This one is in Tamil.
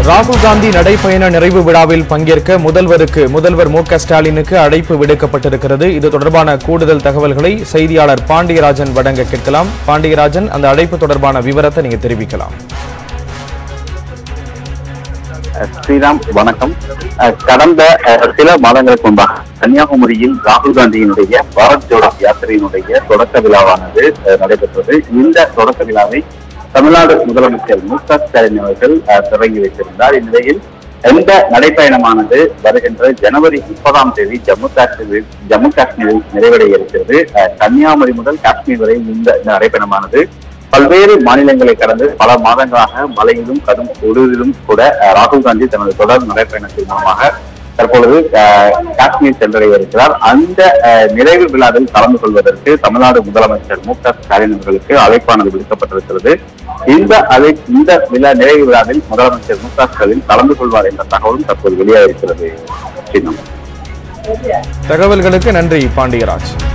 ராகுல் காந்தி நடைப்பயண நிறைவு விழாவில் பங்கேற்க முதல்வருக்கு முதல்வர் மு க ஸ்டாலினுக்கு அழைப்பு விடுக்கப்பட்டிருக்கிறது இது தொடர்பான கூடுதல் தகவல்களை செய்தியாளர் பாண்டியராஜன் வழங்க கேட்கலாம் பாண்டியராஜன் அந்த அழைப்பு தொடர்பான விவரத்தை நீங்க தெரிவிக்கலாம் ஸ்ரீராம் வணக்கம் அஹ் கடந்த அஹ், சில மாதங்களுக்கு முன்பாக கன்னியாகுமரியில் ராகுல் காந்தியினுடைய பாரத் ஜோடோ யாத்திரையினுடைய தொடக்க விழாவானது அஹ், நடைபெற்றது இந்த தொடக்க விழாவை தமிழ்நாடு முதலமைச்சர் மு க ஸ்டாலின் அவர்கள் அஹ், தொடங்கி வைத்திருந்தார் இந்நிலையில் இந்த நடைப்பயணமானது வருகின்ற ஜனவரி முப்பதாம் தேதி ஜம்மு காஷ்மீரில் ஜம்மு காஷ்மீரில் நிறைவடைய இருக்கிறது அஹ், கன்னியாகுமரி முதல் காஷ்மீர் வரை இந்த இந்த நடைப்பயணமானது பல்வேறு மாநிலங்களை கடந்து பல மாதங்களாக மழையிலும் கடும் குளிரிலும் கூட அஹ், ராகுல் காந்தி தனது தொடர் நடைப்பயணத்தின் மூலமாக தற்பொழுது அஹ், காஷ்மீர் சென்றடைய இருக்கிறார் அந்த அஹ், நிறைவு விழாவில் கலந்து கொள்வதற்கு தமிழ்நாடு முதலமைச்சர் மு க ஸ்டாலின் அவர்களுக்கு அழைப்பானது விடுக்கப்பட்டிருக்கிறது இந்த அழை இந்த விழா நிறைவு விழாவில் முதலமைச்சர் மு க ஸ்டாலின் கலந்து கொள்வார் என்ற தகவலும் தற்போது வெளியாகிருக்கிறது சின்னம் தகவல்களுக்கு நன்றி பாண்டியராஜ்